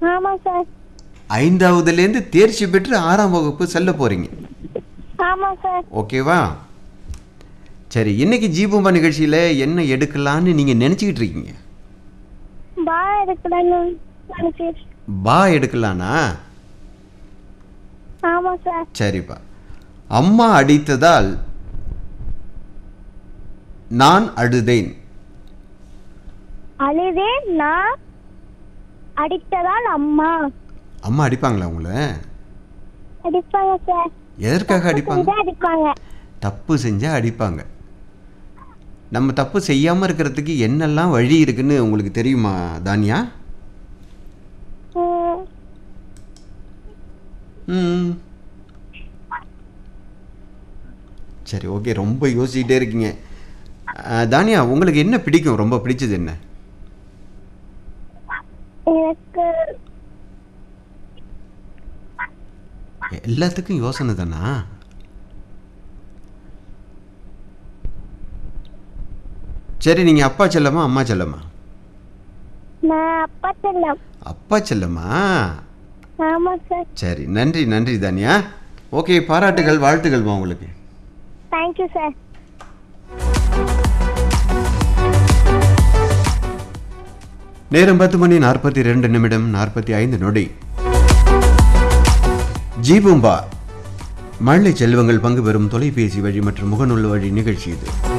ஆமாம் சார் ஐந்தாவதுலேருந்து தேர்ச்சி பெற்று ஆறாம் வகுப்பு செல்ல போகிறீங்க ஆமாம் சார் ஓகேவா சரி இன்னைக்கு ஜீபூம்பா நிகழ்ச்சியில் என்ன எடுக்கலான்னு நீங்கள் நினச்சிக்கிட்டு இருக்கீங்க பா எடுக்கலான்னு நினைச்சு பா எடுக்கலானா ஆமாம் சார் சரிப்பா அம்மா அடித்ததால் நான் அழுதேன் அழுதேன் நான் அடித்ததால் அம்மா அம்மா அடிப்பாங்களா உங்களை அடிப்பாங்க சார் எதற்காக அடிப்பாங்க செஞ்சா அடிப்பாங்க தப்பு செஞ்சால் அடிப்பாங்க நம்ம தப்பு செய்யாமல் இருக்கிறதுக்கு என்னெல்லாம் வழி இருக்குன்னு உங்களுக்கு தெரியுமா தானியா ம், ம் சரி ஓகே ரொம்ப யோசிச்சுக்கிட்டே இருக்கீங்க அஹ், தானியா உங்களுக்கு என்ன பிடிக்கும் ரொம்ப பிடிச்சது என்ன எனக்கு எல்லாத்துக்கும் யோசனை தானா சரி நீங்கள் அப்பா செல்லமா அம்மா செல்லமா நான் அப்பா செல்லம் அப்பா செல்லமா ஆமாம் சார் சரி நன்றி நன்றி தானியா ஓகே பாராட்டுகள் வாழ்த்துக்கள்மா உங்களுக்கு தேங்க்யூ சார் நேரம் பத்து மணி நாற்பத்தி ரெண்டு நிமிடம் நாற்பத்தி ஐந்து நொடி ஜீபூம்பா மழை செல்வங்கள் பங்கு பெறும் தொலைபேசி வழி மற்றும் முகநூல் வழி நிகழ்ச்சி இது